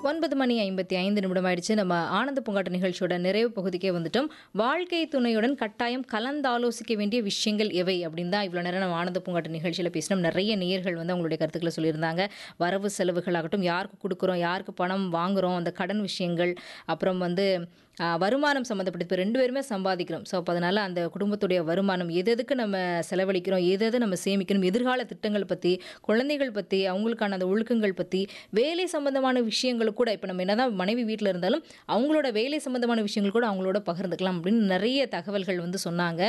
ஒன்பது மணி ஐம்பத்தி ஐந்து நிமிடம் ஆயிடுச்சு நம்ம ஆனந்த பூங்காட்டு நிகழ்ச்சியோட நிறைவு பகுதிக்கே வந்துட்டோம் வாழ்க்கை துணையுடன் கட்டாயம் கலந்தாலோசிக்க வேண்டிய விஷயங்கள் எவை அப்படின்னு தான் இவ்வளோ நேரம் நம்ம ஆனந்த பூங்காட்டு நிகழ்ச்சியில் பேசினோம் நிறைய நேயர்கள் வந்து அவங்களுடைய கருத்துக்களை சொல்லியிருந்தாங்க வரவு செலவுகள் ஆகட்டும் யாருக்கு கொடுக்குறோம் யாருக்கு பணம் வாங்குறோம் அந்த கடன் விஷயங்கள் அப்புறம் வந்து ஆ, வருமானம் சம்மந்தப்பட்ட இப்போ ரெண்டு பேருமே சம்பாதிக்கிறோம் ஸோ அப்போ அதனால் அந்த குடும்பத்துடைய வருமானம் எது எதுக்கு நம்ம செலவழிக்கிறோம் எது எது நம்ம சேமிக்கணும் எதிர்கால திட்டங்கள் பற்றி குழந்தைகள் பற்றி அவங்களுக்கான அந்த ஒழுக்கங்கள் பற்றி வேலை சம்பந்தமான விஷயங்கள் கூட இப்போ நம்ம என்னதான் மனைவி வீட்டில் இருந்தாலும் அவங்களோட வேலை சம்பந்தமான விஷயங்கள் கூட அவங்களோட பகிர்ந்துக்கலாம் அப்படின்னு நிறைய தகவல்கள் வந்து சொன்னாங்க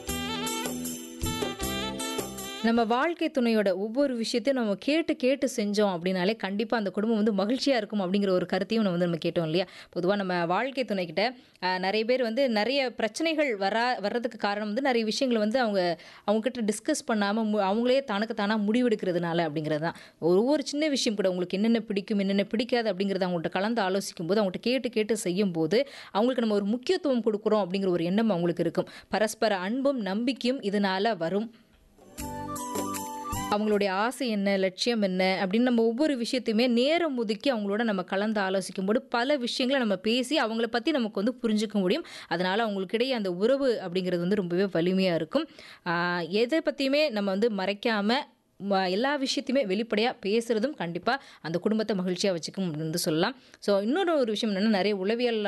நம்ம வாழ்க்கை துணையோட ஒவ்வொரு விஷயத்தையும் நம்ம கேட்டு கேட்டு செஞ்சோம் அப்படின்னாலே கண்டிப்பாக அந்த குடும்பம் வந்து மகிழ்ச்சியாக இருக்கும் அப்படிங்கிற ஒரு கருத்தையும் நம்ம வந்து நம்ம கேட்டோம் இல்லையா பொதுவாக நம்ம வாழ்க்கை துணைக்கிட்ட ஆஹ், நிறைய பேர் வந்து நிறைய பிரச்சனைகள் வரா வர்றதுக்கு காரணம் வந்து நிறைய விஷயங்களை வந்து அவங்க அவங்கக்கிட்ட டிஸ்கஸ் பண்ணாமல் அவங்களே தனக்கு தானாக முடிவெடுக்கிறதுனால அப்படிங்கிறது தான் ஒவ்வொரு சின்ன விஷயம் கூட உங்களுக்கு என்னென்ன பிடிக்கும் என்னென்ன பிடிக்காது அப்படிங்கிறத அவங்கள்ட்ட கலந்து ஆலோசிக்கும் போது அவங்கள்ட்ட கேட்டு கேட்டு செய்யும் போது அவங்களுக்கு நம்ம ஒரு முக்கியத்துவம் கொடுக்குறோம் அப்படிங்கிற ஒரு எண்ணம் அவங்களுக்கு இருக்கும் பரஸ்பர அன்பும் நம்பிக்கையும் இதனால வரும் அவங்களுடைய ஆசை என்ன லட்சியம் என்ன அப்படின்னு நம்ம ஒவ்வொரு விஷயத்தையுமே நேரம் ஒதுக்கி அவங்களோட நம்ம கலந்து ஆலோசிக்கும் போது பல விஷயங்களை நம்ம பேசி அவங்கள பற்றி நமக்கு வந்து புரிஞ்சுக்க முடியும் அதனால் அவங்களுக்கிடையே அந்த உறவு அப்படிங்கிறது வந்து ரொம்பவே வலிமையாக இருக்கும் ஆஹ் எதை பற்றியுமே நம்ம வந்து மறைக்காமல் ம- எல்லா விஷயத்தையுமே வெளிப்படையாக பேசுகிறதும் கண்டிப்பாக அந்த குடும்பத்தை மகிழ்ச்சியாக வச்சுக்கும் அப்படின்னு வந்து சொல்லலாம் ஸோ இன்னொரு ஒரு விஷயம் என்னென்னா நிறைய உளவியல்